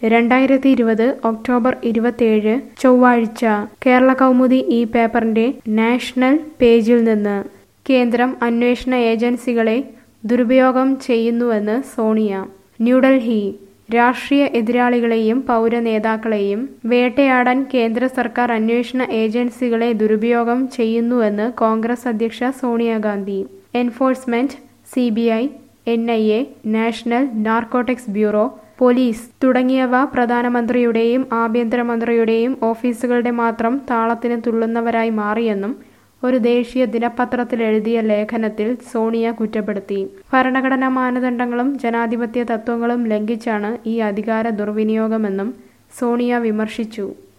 രണ്ടായിരത്തി ഇരുപത് ഒക്ടോബർ ഇരുപത്തിയേഴ് ചൊവ്വാഴ്ച കേരള കൗമുദി ഈ പേപ്പറിന്റെ നാഷണൽ പേജിൽ നിന്ന് കേന്ദ്രം അന്വേഷണ ഏജൻസികളെ ദുരുപയോഗം ചെയ്യുന്നുവെന്ന് സോണിയ ന്യൂഡൽഹി രാഷ്ട്രീയ എതിരാളികളെയും പൗര നേതാക്കളെയും വേട്ടയാടാൻ കേന്ദ്ര സർക്കാർ അന്വേഷണ ഏജൻസികളെ ദുരുപയോഗം ചെയ്യുന്നുവെന്ന് കോൺഗ്രസ് അധ്യക്ഷ Sonia Gandhi enforcement C B I N I A national narcotics bureau police തുടങ്ങിയവ പ്രധാനമന്ത്രിയുടെയും ആഭ്യന്തരമന്ത്രിയുടെയും ഓഫീസുകളുടെ മാത്രം താളത്തിന് തുള്ളുന്നവരായി മാറിയെന്നും ഒരു ദേശീയ ദിനപത്രത്തിൽ എഴുതിയ ലേഖനത്തിൽ സോണിയ കുറ്റപ്പെടുത്തി ഭരണഘടനാ മാനദണ്ഡങ്ങളും ജനാധിപത്യ തത്വങ്ങളും ലംഘിച്ചാണ് ഈ അധികാര ദുർവിനിയോഗമെന്നും സോണിയ വിമർശിച്ചു